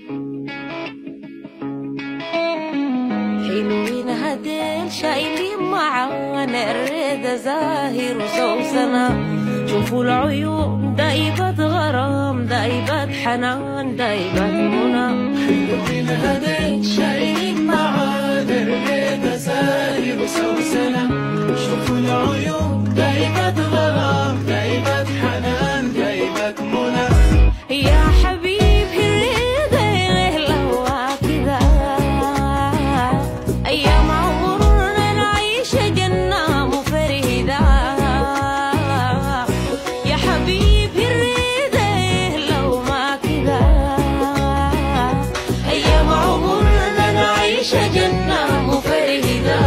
حلوين هدين شايلين معانا الرضا زاهر وسوسنة شوفوا العيون دايبة غرام دايبة حنان دايبة منى حلوين هدين شايلين معانا الرضا زاهر وسوسنة شوفوا العيون دايبة غرام دايبة حنان دايبة منى يا حبيبي الرضا لو كذا أيام عمرنا نعيش جنة مفردة يا حبيبي الرضا لو ما كذا أيام عمرنا نعيش جنة مفردة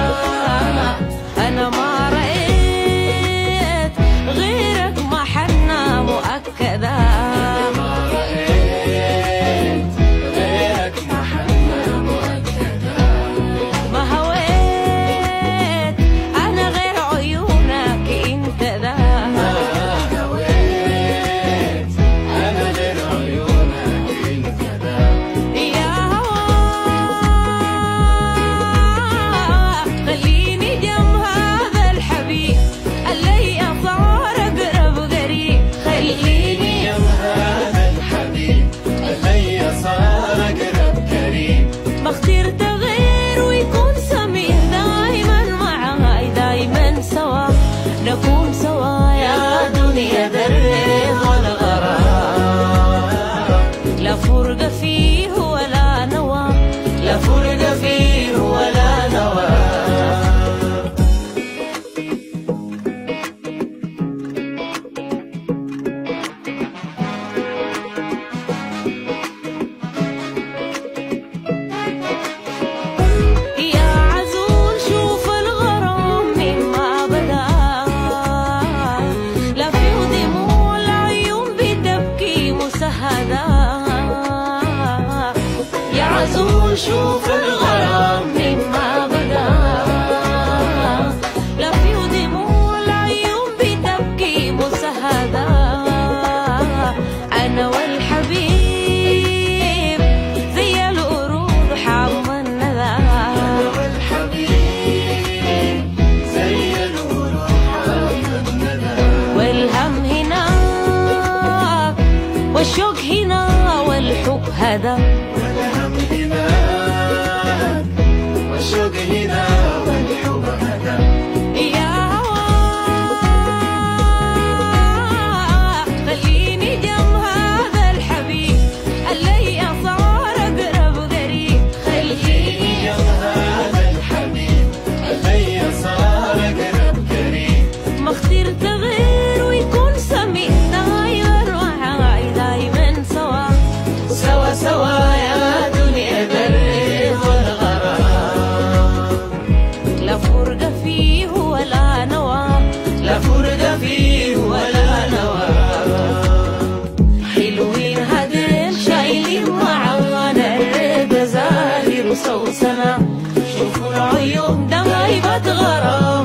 أنا ما رأيت غيرك ما حنا مؤكدة ما رأيت غيرك محنة مؤكدة ما هويت أنا غير عيونك أنت ذا ما هويت أنا غير عيونك انت ذا يا هوا خليني جنب هذا الحبيب اللي صار أقرب قريب خليني يا هذا الحبيب اللي صار أقرب قريب ما اخترت غير ويكون سمير دايما معاي دايما سوا نكون سوا يا دنيا درب والغرام لا فرق فيه ولا نوى لا فرق فيه ولا نوى يا عزول شوف الغرام مما بدا لا في دموع العيون بتبكي مسهدا يا عزول شوف الغرام مما بدا لا في دموع العيون بتبكي مسهدا انا والحبيب زي القرود حام الندى والحبيب زي الورود حامد ندى والهم هناك والشوق هنا والحب هذا والهم هناك والشوق هنا والحب هذا يا هوا خليني جنب هذا الحبيب اللي صار اقرب قريب خليني يا هذا الحبيب اللي صار أقرب قريب ما اخترت غير ويكون سميع دايما معاي دايما سوا سوا سوا يا دنيا درب والغرام لا فرق فيه ولا نوى لا فرق فيه ولا نوى حلوين هدين شايلين معانا الرضا زاهر وسوسنة شوفوا العيون دايبة غرام